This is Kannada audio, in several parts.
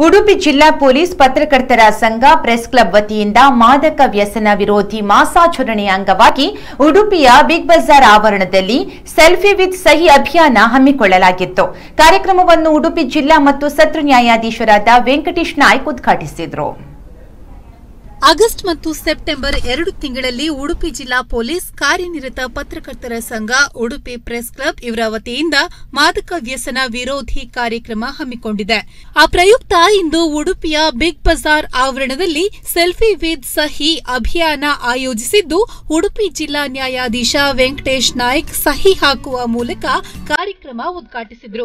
ಉಡುಪಿ ಜಿಲ್ಲಾ ಪೊಲೀಸ್ ಪತ್ರಕರ್ತರ ಸಂಘ ಪ್ರೆಸ್ ಕ್ಲಬ್ ವತಿಯಿಂದ ಮಾದಕ ವ್ಯಸನ ವಿರೋಧಿ ಮಾಸಾಚರಣೆಯ ಅಂಗವಾಗಿ ಉಡುಪಿಯ ಬಿಗ್ ಬಜಾರ್ ಆವರಣದಲ್ಲಿ ಸೆಲ್ಫಿ ವಿತ್ ಸಹಿ ಅಭಿಯಾನ ಹಮ್ಮಿಕೊಳ್ಳಲಾಗಿತ್ತು ಕಾರ್ಯಕ್ರಮವನ್ನು ಉಡುಪಿ ಜಿಲ್ಲಾ ಮತ್ತು ಸತ್ರ ನ್ಯಾಯಾಧೀಶರಾದ ವೆಂಕಟೇಶ್ ನಾಯ್ಕ್ ಉದ್ಘಾಟಿಸಿದರು ಆಗಸ್ಟ್ ಮತ್ತು ಸೆಪ್ಟೆಂಬರ್ ಎರಡು ತಿಂಗಳಲ್ಲಿ ಉಡುಪಿ ಜಿಲ್ಲಾ ಪೊಲೀಸ್ ಕಾರ್ಯನಿರತ ಪತ್ರಕರ್ತರ ಸಂಘ ಉಡುಪಿ ಪ್ರೆಸ್ ಕ್ಲಬ್ ಇವರ ವತಿಯಿಂದ ಮಾದಕ ವ್ಯಸನ ವಿರೋಧಿ ಕಾರ್ಯಕ್ರಮ ಹಮ್ಮಿಕೊಂಡಿದೆ ಆ ಪ್ರಯುಕ್ತ ಇಂದು ಉಡುಪಿಯ ಬಿಗ್ ಬಜಾರ್ ಆವರಣದಲ್ಲಿ ಸೆಲ್ಫಿ ವಿತ್ ಸಹಿ ಅಭಿಯಾನ ಆಯೋಜಿಸಿದ್ದು ಉಡುಪಿ ಜಿಲ್ಲಾ ನ್ಯಾಯಾಧೀಶ ವೆಂಕಟೇಶ್ ನಾಯ್ಕ್ ಸಹಿ ಹಾಕುವ ಮೂಲಕ ಕಾರ್ಯಕ್ರಮ ಉದ್ಘಾಟಿಸಿದರು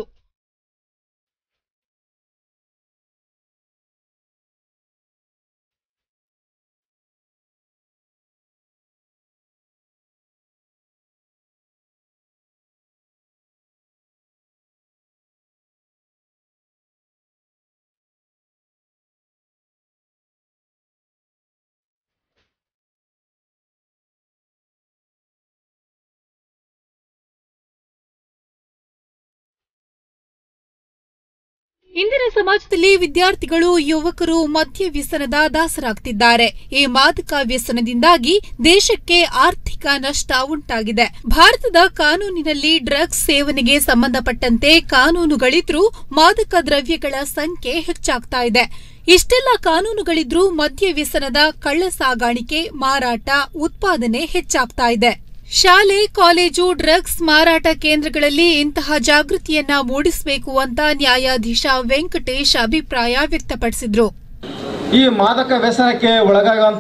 ಇಂದಿನ ಸಮಾಜದಲ್ಲಿ ವಿದ್ಯಾರ್ಥಿಗಳು ಯುವಕರು ಮದ್ಯ ವ್ಯಸನದ ದಾಸರಾಗ್ತಿದ್ದಾರೆ ಈ ಮಾದಕ ವ್ಯಸನದಿಂದಾಗಿ ದೇಶಕ್ಕೆ ಆರ್ಥಿಕ ನಷ್ಟ ಉಂಟಾಗಿದೆ ಭಾರತದ ಕಾನೂನಿನಲ್ಲಿ ಡ್ರಗ್ಸ್ ಸೇವನೆಗೆ ಸಂಬಂಧಪಟ್ಟಂತೆ ಕಾನೂನುಗಳಿದ್ರೂ ಮಾದಕ ದ್ರವ್ಯಗಳ ಸಂಖ್ಯೆ ಹೆಚ್ಚಾಗ್ತಾ ಇದೆ ಇಷ್ಟೆಲ್ಲ ಕಾನೂನುಗಳಿದ್ರೂ ಮದ್ಯ ವ್ಯಸನದ ಕಳ್ಳ ಸಾಗಾಣಿಕೆ ಮಾರಾಟ ಉತ್ಪಾದನೆ ಹೆಚ್ಚಾಗ್ತಾ ಇದೆ ಶಾಲೆ ಕಾಲೇಜು ಡ್ರಗ್ಸ್ ಮಾರಾಟ ಕೇಂದ್ರಗಳಲ್ಲಿ ಇಂತಹ ಜಾಗೃತಿಯನ್ನ ಮೂಡಿಸಬೇಕು ಅಂತ ನ್ಯಾಯಾಧೀಶ ವೆಂಕಟೇಶ್ ಅಭಿಪ್ರಾಯ ವ್ಯಕ್ತಪಡಿಸಿದ್ರು ಈ ಮಾದಕ ವ್ಯಸನಕ್ಕೆ ಒಳಗಾಗುವಂಥ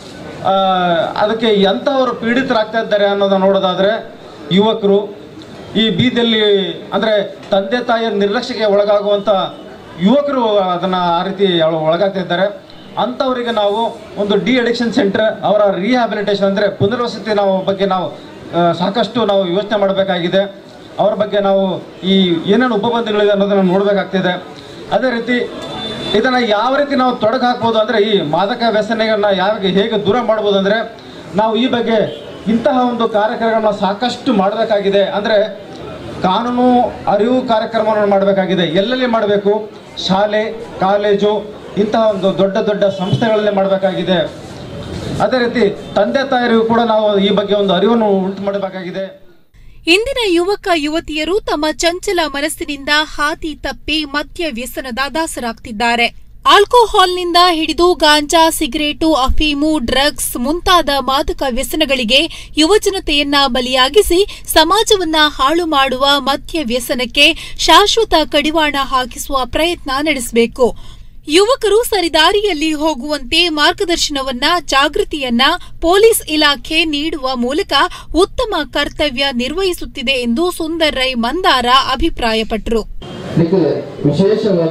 ಆ, ಅದಕ್ಕೆ ಎಂಥವರು ಪೀಡಿತರಾಗ್ತಾ ಇದ್ದಾರೆ ಅನ್ನೋದನ್ನ ನೋಡೋದಾದರೆ ಯುವಕರು ಈ ಬೀದಿಯಲ್ಲಿ ಅಂದರೆ ತಂದೆ ತಾಯಿಯ ನಿರ್ಲಕ್ಷ್ಯಕ್ಕೆ ಒಳಗಾಗುವಂಥ ಯುವಕರು ಅದನ್ನು ಆ ರೀತಿ ಒಳ- ಒಳಗಾಗ್ತಾ ಇದ್ದಾರೆ ಅಂಥವರಿಗೆ ನಾವು ಒಂದು ಡಿ ಅಡಿಕ್ಷನ್ ಸೆಂಟರ್ ಅವರ ರಿಹ್ಯಾಬಿಲಿಟೇಷನ್ ಅಂದರೆ ಪುನರ್ವಸತಿ ನಾವು ಬಗ್ಗೆ ನಾವು ಆ, ಸಾಕಷ್ಟು ನಾವು ಯೋಚನೆ ಮಾಡಬೇಕಾಗಿದೆ ಅವ್ರ ಬಗ್ಗೆ ನಾವು ಈ ಏನೇನು ಉಪಬಂಧಗಳಿದೆ ಅನ್ನೋದನ್ನು ನೋಡಬೇಕಾಗ್ತಿದೆ ಅದೇ ರೀತಿ ಇದನ್ನು ಯಾವ ರೀತಿ ನಾವು ತೊಡಗು ಹಾಕ್ಬೋದು ಅಂದರೆ ಈ ಮಾದಕ ವ್ಯಸನಗಳನ್ನ ಯಾವ ಹೇಗೆ ದೂರ ಮಾಡ್ಬೋದು ಅಂದರೆ ನಾವು ಈ ಬಗ್ಗೆ ಇಂತಹ ಒಂದು ಕಾರ್ಯಕ್ರಮಗಳನ್ನ ಸಾಕಷ್ಟು ಮಾಡಬೇಕಾಗಿದೆ ಅಂದರೆ ಕಾನೂನು ಅರಿವು ಕಾರ್ಯಕ್ರಮವನ್ನು ಮಾಡಬೇಕಾಗಿದೆ ಎಲ್ಲೆಲ್ಲಿ ಮಾಡಬೇಕು ಶಾಲೆ ಕಾಲೇಜು ಇಂತಹ ಒಂದು ದೊಡ್ಡ ದೊಡ್ಡ ಸಂಸ್ಥೆಗಳಲ್ಲಿ ಮಾಡಬೇಕಾಗಿದೆ ಅದೇ ರೀತಿ ತಂದೆ ತಾಯರಿಗೂ ಕೂಡ ನಾವು ಈ ಬಗ್ಗೆ ಒಂದು ಅರಿವನ್ನು ಉಂಟು ಮಾಡಬೇಕಾಗಿದೆ ಇಂದಿನ ಯುವಕ ಯುವತಿಯರು ತಮ್ಮ ಚಂಚಲ ಮನಸ್ಸಿನಿಂದ ಹಾದಿ ತಪ್ಪಿ ಮದ್ಯ ವ್ಯಸನದ ದಾಸರಾಗ್ತಿದ್ದಾರೆ ಆಲ್ಕೋಹಾಲ್ನಿಂದ ಹಿಡಿದು ಗಾಂಜಾ ಸಿಗರೇಟು ಅಫೀಮು ಡ್ರಗ್ಸ್ ಮುಂತಾದ ಮಾದಕ ವ್ಯಸನಗಳಿಗೆ ಯುವಜನತೆಯನ್ನ ಬಲಿಯಾಗಿಸಿ ಸಮಾಜವನ್ನ ಹಾಳು ಮಾಡುವ ಮದ್ಯ ವ್ಯಸನಕ್ಕೆ ಶಾಶ್ವತ ಕಡಿವಾಣ ಹಾಕಿಸುವ ಪ್ರಯತ್ನ ನಡೆಸಬೇಕು ಯುವಕರು ಸರಿದಾರಿಯಲ್ಲಿ ಹೋಗುವಂತೆ ಮಾರ್ಗದರ್ಶನವನ್ನ ಜಾಗೃತಿಯನ್ನ ಪೊಲೀಸ್ ಇಲಾಖೆ ನೀಡುವ ಮೂಲಕ ಉತ್ತಮ ಕರ್ತವ್ಯ ನಿರ್ವಹಿಸುತ್ತಿದೆ ಎಂದು ಸುಂದರ್ ರೈ ಮಂದಾರ ಅಭಿಪ್ರಾಯಪಟ್ಟರು ಇದಕ್ಕೆ ವಿಶೇಷವಾದ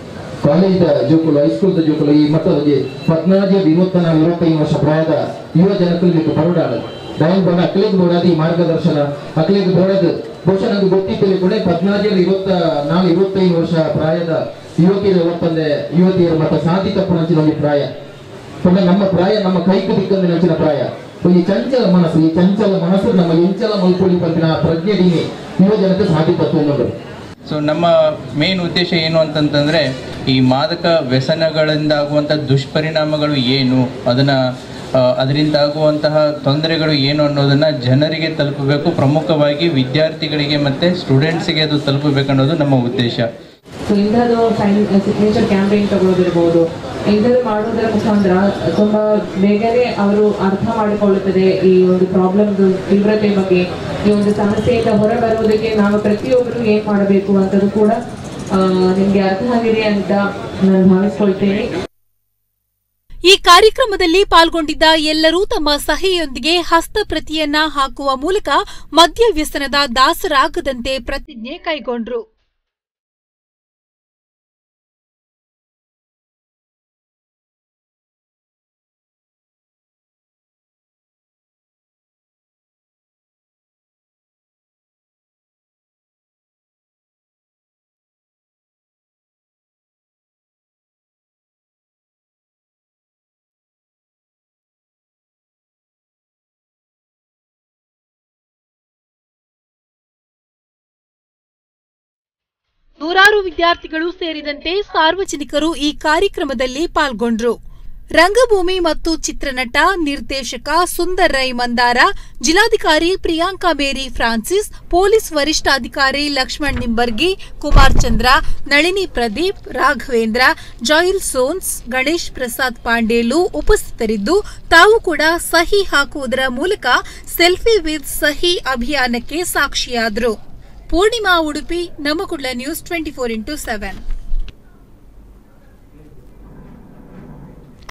ಕಾಲೇಜ್ ಜೋಕುಲು ಹೈಸ್ಕೂಲ್ ಜೋಕುಲು ಈ ಮತ್ತೊಂದು ಪದ್ನಾಲ್ಕು ವಿನೂತನ ಇರುವತ್ತೈದು ವರ್ಷ ಪ್ರಾಯದ ಯುವ ಜನಕ್ಕಳು ಇದಕ್ಕೆ ಬರೋಡಾಡು ಡೈನ್ ಬಣ್ಣ ಅಕ್ಲಿಗೆ ಬೋಡಾದ ಈ ಮಾರ್ಗದರ್ಶನ ಅಕ್ಲಿಗೆ ಬೋಡದು ಬಹುಶಃ ನಂಗೆ ಗೊತ್ತಿದ್ದಲ್ಲಿ ಕೂಡ ಪದ್ನಾಲ್ಕು ಇವತ್ತ ನಾಲ್ಕು ಇವತ್ತೈದು ವರ್ಷ ಪ್ರಾಯದ ಯುವಕಿಯರು ಒಪ್ಪಂದೆ ಯುವತಿಯರು ಮತ್ತೆ ಸಾಧಿ ತಪ್ಪು ನಂಚಿನ ಒಂದು ಪ್ರಾಯ ಪುನಃ ನಮ್ಮ ಪ್ರಾಯ ನಮ್ಮ ಕೈಕು ದಿಕ್ಕಂದು ನಂಚಿನ ಪ್ರಾಯ ಈ ಚಂಚಲ ಮನಸ್ಸು ಈ ಚಂಚಲ ಮನಸ್ಸು ನಮ್ಮ ಎಂಚಲ ಮಲ್ಕೊಳ್ಳಿ ಬಂದಿನ ಪ್ರಜ್ಞೆ ಡೀನಿ ಯುವ ಜನತೆ ಸಾಧಿ ತಪ್ಪು ಅನ್ನೋದು ಸೊ ನಮ್ಮ ಮೇನ್ ಉದ್ದೇಶ ಏನು ಅಂತಂತಂದರೆ ಈ ಮಾದಕ ವ್ಯಸನಗಳಿಂದ ಆಗುವಂಥ ದುಷ್ಪರಿಣಾಮಗಳು ಏನು ಅದನ್ನು ಅದರಿಂದ ಆಗುವಂತಹ ತೊಂದರೆಗಳು ಏನು ಅನ್ನೋದನ್ನು ಜನರಿಗೆ ತಲುಪಬೇಕು ಪ್ರಮುಖವಾಗಿ ವಿದ್ಯಾರ್ಥಿಗಳಿಗೆ ಮತ್ತು ಸ್ಟೂಡೆಂಟ್ಸಿಗೆ ಅದು ತಲುಪಬೇಕು ಅನ್ನೋದು ನಮ್ಮ ಉದ್ದೇಶ ಸೊ ಇಂಥದ್ದು ಸೈನ್ ಸಿಗ್ನೇಚರ್ ಕ್ಯಾಂಪೇನ್ ತಗೊಳ್ಳೋದಿರ್ಬೋದು ಇಂಥದ್ದು ಮಾಡೋದರ ಮುಖಾಂತರ ತುಂಬ ಬೇಗನೆ ಅವರು ಅರ್ಥ ಮಾಡಿಕೊಳ್ಳುತ್ತದೆ ಈ ಒಂದು ಪ್ರಾಬ್ಲಮ್ದು ತೀವ್ರತೆ ಬಗ್ಗೆ ಈ ಒಂದು ಸಮಸ್ಯೆಯಿಂದ ಹೊರಬರುವುದಕ್ಕೆ ನಾವು ಪ್ರತಿಯೊಬ್ಬರು ಏನು ಮಾಡಬೇಕು ಅಂತದ್ದು ಕೂಡ ನಿಮಗೆ ಅರ್ಥ ಆಗಿದೆ ಅಂತ ನಾನು ಭಾವಿಸ್ಕೊಳ್ತೇನೆ ಈ ಕಾರ್ಯಕ್ರಮದಲ್ಲಿ ಪಾಲ್ಗೊಂಡಿದ್ದ ಎಲ್ಲರೂ ತಮ್ಮ ಸಹಿಯೊಂದಿಗೆ ಹಸ್ತಪ್ರತಿಯನ್ನ ಹಾಕುವ ಮೂಲಕ ಮದ್ಯ ವ್ಯಸನದ ದಾಸರಾಗದಂತೆ ಪ್ರತಿಜ್ಞೆ ಕೈಗೊಂಡ್ರು ನೂರಾರು ವಿದ್ಯಾರ್ಥಿಗಳು ಸೇರಿದಂತೆ ಸಾರ್ವಜನಿಕರು ಈ ಕಾರ್ಯಕ್ರಮದಲ್ಲಿ ಪಾಲ್ಗೊಂಡ್ರು ರಂಗಭೂಮಿ ಮತ್ತು ಚಿತ್ರನಟ ನಿರ್ದೇಶಕ ಸುಂದರ್ ರೈ ಮಂದಾರ ಜಿಲ್ಲಾಧಿಕಾರಿ ಪ್ರಿಯಾಂಕಾ ಮೇರಿ ಫ್ರಾನ್ಸಿಸ್ ಪೊಲೀಸ್ ವರಿಷ್ಠಾಧಿಕಾರಿ ಲಕ್ಷ್ಮಣ್ ನಿಂಬರ್ಗಿ ಕುಮಾರ್ ಚಂದ್ರ ನಳಿನಿ ಪ್ರದೀಪ್ ರಾಘವೇಂದ್ರ ಜಾಯಿಲ್ ಸೋನ್ಸ್ ಗಣೇಶ್ ಪ್ರಸಾದ್ ಪಾಂಡೇಲು ಉಪಸ್ಥಿತರಿದ್ದು ತಾವು ಕೂಡ ಸಹಿ ಹಾಕುವುದರ ಮೂಲಕ ಸೆಲ್ಫಿ ವಿತ್ ಸಹಿ ಅಭಿಯಾನಕ್ಕೆ ಸಾಕ್ಷಿಯಾದರು Poornima Udupi Namakudla news twenty four into seven